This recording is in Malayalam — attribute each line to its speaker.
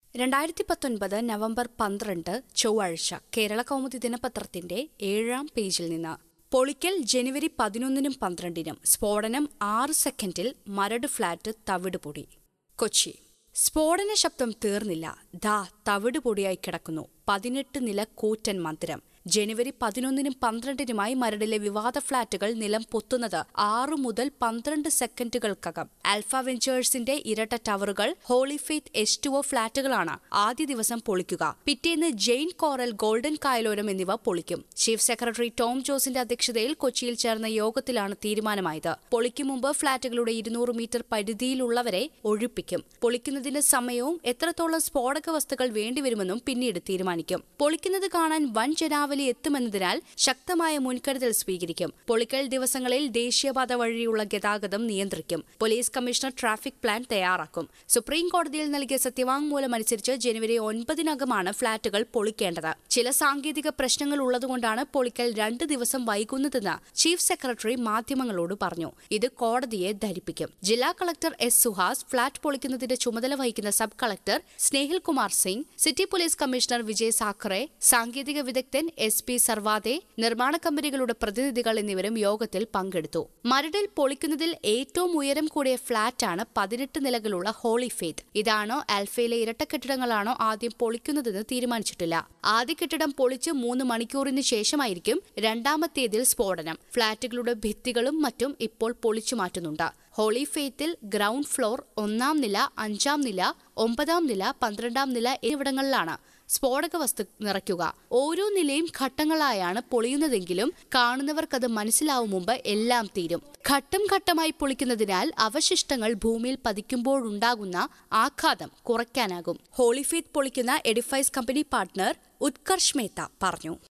Speaker 1: രണ്ടായിരത്തി പത്തൊൻപത് നവംബർ പന്ത്രണ്ട് ചൊവ്വാഴ്ച കേരള കൗമുദി ദിനപത്രത്തിന്റെ ഏഴാം പേജിൽ നിന്ന് പൊളിക്കൽ ജനുവരി പതിനൊന്നിനും പന്ത്രണ്ടിനും സ്ഫോടനം ആറ് സെക്കൻഡിൽ മരട് ഫ്ളാറ്റ് തവിട് പൊടി കൊച്ചി സ്ഫോടന ശബ്ദം തീർന്നില്ല ദാ തവിട് പൊടിയായി കിടക്കുന്നു പതിനെട്ട് നില കൂറ്റൻ മന്ദിരം ജനുവരി പതിനൊന്നിനും പന്ത്രണ്ടിനുമായി മരടിലെ വിവാദ ഫ്ളാറ്റുകൾ നിലം പൊത്തുന്നത് ആറു മുതൽ പന്ത്രണ്ട് സെക്കൻഡുകൾക്കകം ആൽഫ വെഞ്ചേഴ്സിന്റെ ഇരട്ട ടവറുകൾ Holy Faith H two O ഫ്ളാറ്റുകളാണ് ആദ്യ ദിവസം പൊളിക്കുക പിറ്റേന്ന് ജെയിൻ കോറൽ ഗോൾഡൻ കായലോരം എന്നിവ പൊളിക്കും ചീഫ് സെക്രട്ടറി ടോം ജോസിന്റെ അധ്യക്ഷതയിൽ കൊച്ചിയിൽ ചേർന്ന യോഗത്തിലാണ് തീരുമാനമായത് പൊളിക്കും മുമ്പ് ഫ്ളാറ്റുകളുടെ ഇരുന്നൂറ് മീറ്റർ പരിധിയിലുള്ളവരെ ഒഴിപ്പിക്കും പൊളിക്കുന്നതിന്റെ സമയവും എത്രത്തോളം സ്ഫോടക വസ്തുക്കൾ വേണ്ടിവരുമെന്നും പിന്നീട് തീരുമാനിക്കും പൊളിക്കുന്നത് കാണാൻ വൻ ജനാവലി എത്തുമെന്നതിനാൽ ശക്തമായ മുൻകരുതൽ സ്വീകരിക്കും പൊളിക്കൽ ദിവസങ്ങളിൽ ദേശീയപാത വഴിയുള്ള ഗതാഗതം നിയന്ത്രിക്കും പോലീസ് കമ്മീഷണർ ട്രാഫിക് പ്ലാൻ തയ്യാറാക്കും സുപ്രീം കോടതിയിൽ നൽകിയ സത്യവാങ്മൂലം അനുസരിച്ച് ജനുവരി ഒൻപതിനകമാണ് ഫ്ളാറ്റുകൾ പൊളിക്കേണ്ടത് ചില സാങ്കേതിക പ്രശ്നങ്ങൾ ഉള്ളതുകൊണ്ടാണ് പൊളിക്കൽ രണ്ട് ദിവസം വൈകുന്നതെന്ന് ചീഫ് സെക്രട്ടറി മാധ്യമങ്ങളോട് പറഞ്ഞു ഇത് കോടതിയെ ധരിപ്പിക്കും ജില്ലാ കളക്ടർ എസ് സുഹാസ് ഫ്ളാറ്റ് പൊളിക്കുന്നതിന്റെ ചുമതല വഹിക്കുന്ന sub collector Snehil Kumar Singh city police commissioner Vijay Sakhare സാങ്കേതിക വിദഗ്ധൻ എസ് പി സർവാദെ നിർമ്മാണ കമ്പനികളുടെ പ്രതിനിധികൾ എന്നിവരും യോഗത്തിൽ പങ്കെടുത്തു മരടിൽ പൊളിക്കുന്നതിൽ ഏറ്റവും ഉയരം കൂടിയ ഫ്ളാറ്റാണ് പതിനെട്ട് നിലകളുള്ള ഹോളി ഫെയ്ത്ത് ഇതാണോ ആൽഫയിലെ ഇരട്ട കെട്ടിടങ്ങളാണോ ആദ്യം പൊളിക്കുന്നതെന്ന് തീരുമാനിച്ചിട്ടില്ല ആദ്യ കെട്ടിടം പൊളിച്ച് മൂന്ന് മണിക്കൂറിന് ശേഷമായിരിക്കും രണ്ടാമത്തേതിൽ സ്ഫോടനം ഫ്ളാറ്റുകളുടെ ഭിത്തികളും മറ്റും ഇപ്പോൾ പൊളിച്ചു മാറ്റുന്നുണ്ട് ഹോളി ഫെയ്ത്തിൽ ഗ്രൗണ്ട് ഫ്ലോർ ഒന്നാം നില അഞ്ചാം നില ഒമ്പതാം നില പന്ത്രണ്ടാം നില എന്നിവിടങ്ങളിലാണ് സ്ഫോടക വസ്തു നിറയ്ക്കുക ഓരോ നിലയും ഘട്ടങ്ങളായാണ് പൊളിയുന്നതെങ്കിലും കാണുന്നവർക്കത് മനസ്സിലാവും മുമ്പ് എല്ലാം തീരും ഘട്ടം ഘട്ടമായി പൊളിക്കുന്നതിനാൽ അവശിഷ്ടങ്ങൾ ഭൂമിയിൽ പതിക്കുമ്പോഴുണ്ടാകുന്ന ആഘാതം കുറയ്ക്കാനാകും ഹോളിഫെയ്ത്ത് പൊളിക്കുന്ന Edifice company partner Utkarsh Mehta പറഞ്ഞു